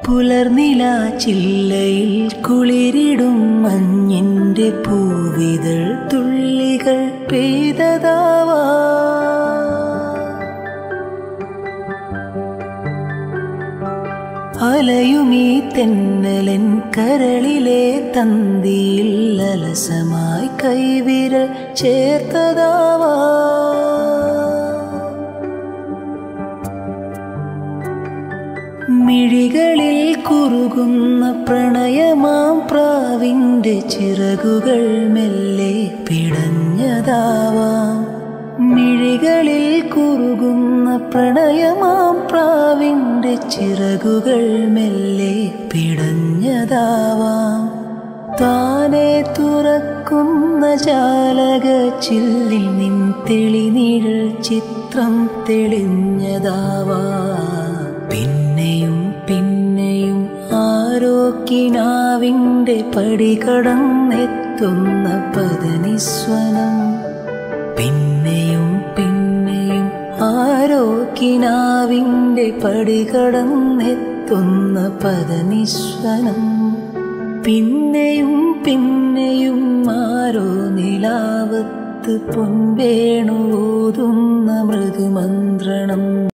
പുലർനില ചില്ലയിൽ കുളിരിടും മഞ്ഞിന്റെ പൂവിതൾ തുള്ളികൾ പെയ്തതാവാ അലയുമീ തെന്നലൻ കരളിലെ തന്തിയിൽ അലസമായി കൈവിരൽ ചേർത്തതാവാ മിഴികളിൽ കുറുകുന്ന പ്രണയമാം പ്രാവിൻ്റെ ചിറകുകൾ മെല്ലെ പിടഞ്ഞതാവാം മിഴികളിൽ കുറുകുന്ന പ്രണയമാം പ്രാവിൻ്റെ ചിറകുകൾ മെല്ലെ പിടഞ്ഞതാവാം താനെ തുറക്കുന്ന ജാലക ചില്ലിൽ നിൻ തെളിനീഴൽ ചിത്രം തെളിഞ്ഞതാവാ പിന്നെയും പിന്നെയും ആരോ കിനാവിൻ്റെ പടി കടന്നെത്തുന്ന പദനിസ്വനം പിന്നെയും പിന്നെയും ആരോ കിനാവിൻ്റെ പടി കടന്നെത്തുന്ന പദനിസ്വനം പിന്നെയും പിന്നെയും ആരോ നിലാവത്ത് പൊൻവേണു ഓതുന്ന മൃദുമന്ത്രണം